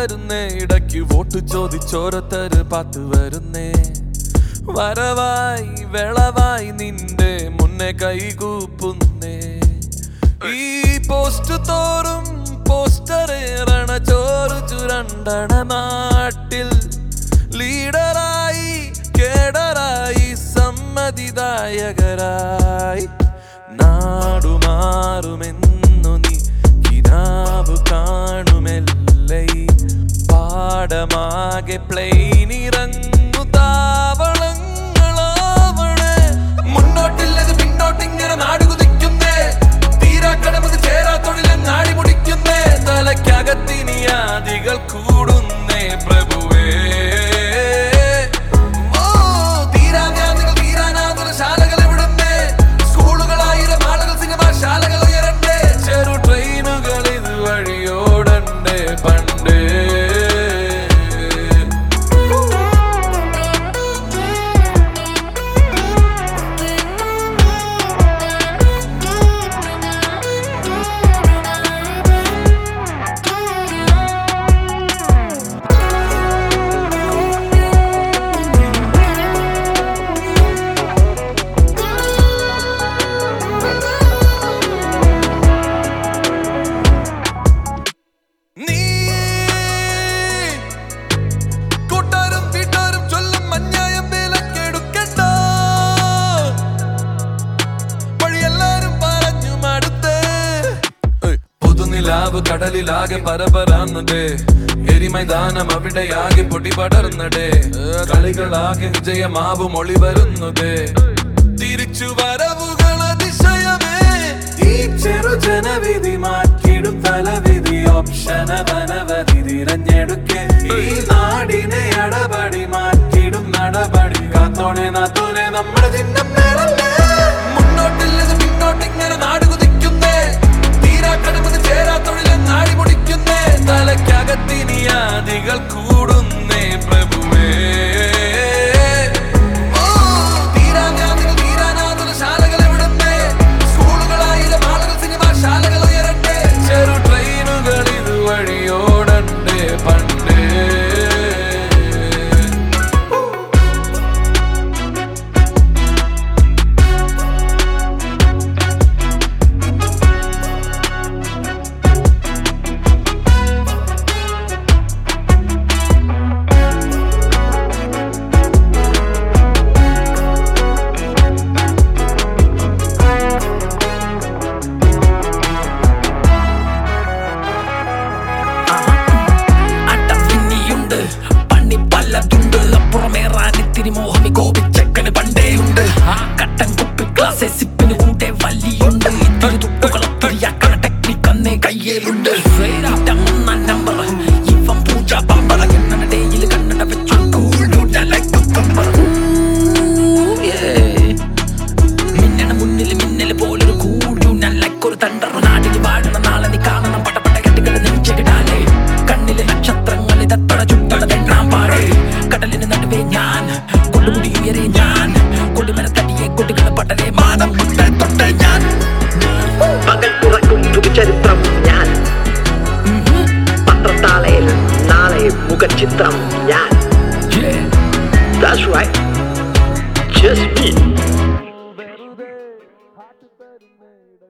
തരുന്നേ ഇടയ്ക്ക് vote ചോദിച്ചോരത്തര് path വരുന്നേ വരവായി വെളവായി നിന്റെ മുന്നേ കൈകൂപ്പുന്നേ ഈ പോസ്റ്റ് തോറും പോസ്റ്ററേറണ ചോറ് ചുരണ്ടണ നാട്ടിൽ ലീഡറായി കേഡറായി സമ്മതിദായകരായി നാടുമാറുമെന്നു നീ കിനാവ് കാണുമെല്ലേ പാടമാകെ പ്ലെയിനിറങ്ങു താവളങ്ങളാവണേ മുന്നോട്ടില്ലത് പിന്നോട്ടിങ്ങനെ നാടുകുതിക്കുന്നേ തീരാക്കടമത് ചേരാത്തൊഴിലെ നാടി മുടിക്കുന്നേ തലയ്ക്കകത്തിനി ആദികൾ കൂടുന്നേ പ്രഭുവേ ഓ തീരാവ്യാധികൾ തീരാനാകുന്ന ശാലകൾ എവിടുന്നേ സ്കൂളുകളായിരം ആളുകൾ സിനിമാ ശാലകൾ ഉയരണ്ടേ ചെറു ട്രെയിനുകൾ ഇത് വഴിയോടണ്ടേ പണ്ടേ നീ കൂട്ടാരും വീട്ടാരും ചൊല്ലും അന്യായം വിലക്കെടുക്കണ്ട വഴിയെല്ലാരും പറഞ്ഞു മടുത്തേ പുതുനിലാവ് കടലിലാകെ പരപരാന്നതേ എരിമൈതാനം അവിടെയാകെ പൊടി പടർന്നടേ കളികളാകെ വിജയമാവും ഒളി വരുന്നതേ തിരിച്ചു വരവുകൾ അതിശയമേ ഈ ചെറു ജനവിധി മാറ്റിടും തലവിധി ഓപ്ഷനവനവധി തിരഞ്ഞെടുക്കെ ഈ നാടിനെ അടപടി മാറ്റിടും നടപടി കാത്തോണെ നാത്തോനെ നമ്മുടെ ചിഹ്നം നേരല്ലേ മുന്നോട്ടില്ലത് പിന്നോട്ടിങ്ങനെ നാട് കുതിക്കുന്നേ തീരാക്കടമത് ചേരാത്തൊഴിലെ നാടി മുടിക്കുന്നേ തലയ്ക്കകത്തിനി ആദികൾ കൂടുന്നേ പ്രഭുവേ ഓ തീരാവ്യാധികൾ തീരാനാകുന്ന ശാലകൾ എവിടുന്നേ സ്കൂളുകളായിരം ആളുകൾ സിനിമാ ശാലകൾ ഉയരണ്ടേ ചെറു ട്രെയിനുകൾ ഇത് വഴിയോടണ്ടേ പണ്ടേ അട്ടവിന്നിയുണ്ട് പണി പലതുണ്ട് അപ്പുറമേറാൻ ഇത്തിരി മോഹമി കോപിച്ചക്കന് പണ്ടേയുണ്ട് കട്ടൻ കുപ്പി ഗ്ലാസ് സിപ്പിന് കൂടെ വലിയുണ്ട് ഇത്തിരി തുട്ടുകളൊത്തിരിയാക്കണ ടെക്നിക് അന്നേ കയ്യിലുണ്ട് ശ്രീരാട്ടം ഒന്നാം നമ്പർ ഇവൻ പൂജ പമ്പറ കണ്ണട ഡേയിൽ കണ്ണട വെച്ചു മിന്നണ മുന്നിൽ മിന്നൽ പോലൊരു കൂടു നല്ലക്കൊരു തണ്ടർ നാടിന് വാഴണ നാളെ നീ കാണണം പടപട കെട്ടുകൾ നെഞ്ചിടാലേ കണ്ണിലെ നക്ഷത്രങ്ങൾ ഇതത്തട ചുട്ടട തെണ്ണാൻ പാടേ കടലിന് നടുവേ ഞാൻ കൊടുമുടി ഉയരെ ഞാൻ കൊടിമരത്തടിയെ കൊടികള പടരെ മാനം മുട്ടേ തൊട്ടേ ഞാൻ പകൽ തുറക്കും ചരിത്രം ഞാൻ പത്രത്താളയിൽ നാളെ മുഖചിത്രം ഞാൻ Yeah. That's right. Just me. വെറുതെ ഹാറ്റ് തരുന്നേ